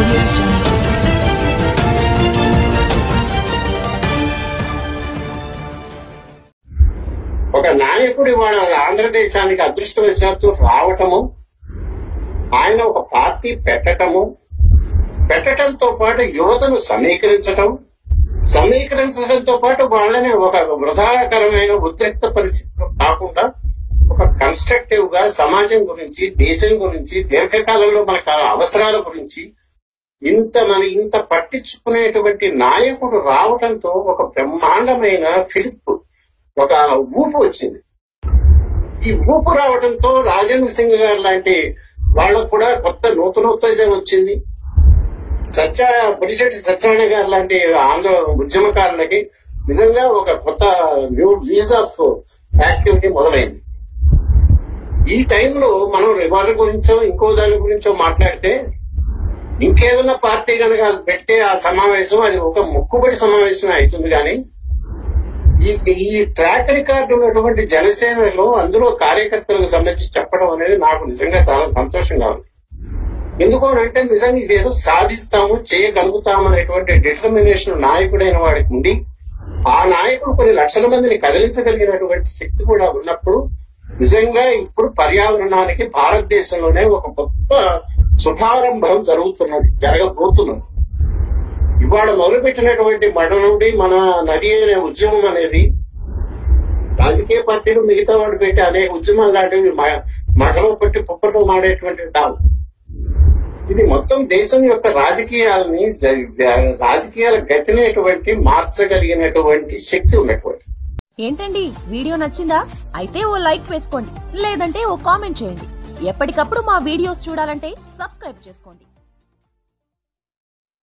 audio jungle. ఒక నాయకుడు ఇవాళ ఆంధ్రదేశానికి అదృష్టవశాత్తు రావటము ఆయన ఒక పార్టీ పెట్టటము పెట్టడంతో పాటు యువతను సమీకరించటం సమీకరించడంతో పాటు వాళ్ళని ఒక వృధాకరమైన ఉద్రిక్త పరిస్థితిలో కాకుండా ఒక కన్స్ట్రక్టివ్ గా సమాజం గురించి దేశం గురించి దీర్ఘకాలంలో మనకు అవసరాల గురించి ఇంత మన ఇంత పట్టించుకునేటువంటి నాయకుడు రావడంతో ఒక బ్రహ్మాండమైన ఫిలిప్ ఒక ఊపు వచ్చింది ఈ ఊపు రావడంతో రాజేంద్ర సింగ్ గారు లాంటి వాళ్ళకు కూడా కొత్త నూతనోత్తేజం వచ్చింది సత్య పులిశెట్టి సత్యనారాయణ గారు లాంటి ఆంధ్ర ఉద్యమకారులకి నిజంగా ఒక కొత్త న్యూ వీజ్ ఆఫ్ యాక్టివిటీ మొదలైంది ఈ టైంలో మనం రివార్డ్ గురించో ఇంకో దాని గురించో మాట్లాడితే ఇంకేదన్నా పార్టీ కనుక పెడితే ఆ సమావేశం అది ఒక మొక్కుబడి సమావేశమే అవుతుంది కానీ ఈ ఈ ట్రాక్ రికార్డు ఉన్నటువంటి జనసేనలో అందులో కార్యకర్తలకు సంబంధించి చెప్పడం అనేది నాకు నిజంగా చాలా సంతోషంగా ఉంది ఎందుకు అని అంటే నిజంగా ఇదేదో సాధిస్తాము చేయగలుగుతాము అనేటువంటి డిటర్మినేషన్ నాయకుడైన వాడికి ఉండి ఆ నాయకుడు కొన్ని లక్షల మందిని కదిలించగలిగినటువంటి శక్తి కూడా ఉన్నప్పుడు నిజంగా ఇప్పుడు పర్యావరణానికి భారతదేశంలోనే ఒక గొప్ప శుభారంభం జరుగుతున్నది జరగబోతున్నది ఇవాళ మొదలుపెట్టినటువంటి మడ నుండి మన నది అనే ఉద్యమం అనేది రాజకీయ పార్టీలు మిగతా వాడు పెట్టి అనేక ఉద్యమాలు లాంటివి మ- మడలో పెట్టి పుప్పలో మాడేటువంటివి కావు ఇది మొత్తం దేశం యొక్క రాజకీయాలని జ- జ- రాజకీయాల గతినేటువంటి మార్చగలిగినటువంటి శక్తి ఉన్నటువంటి ఏంటండి వీడియో నచ్చిందా అయితే ఓ లైక్ వేసుకోండి లేదంటే ఓ కామెంట్ చేయండి ఎప్పటికప్పుడు మా వీడియోస్ చూడాలంటే సబ్స్క్రైబ్ చేసుకోండి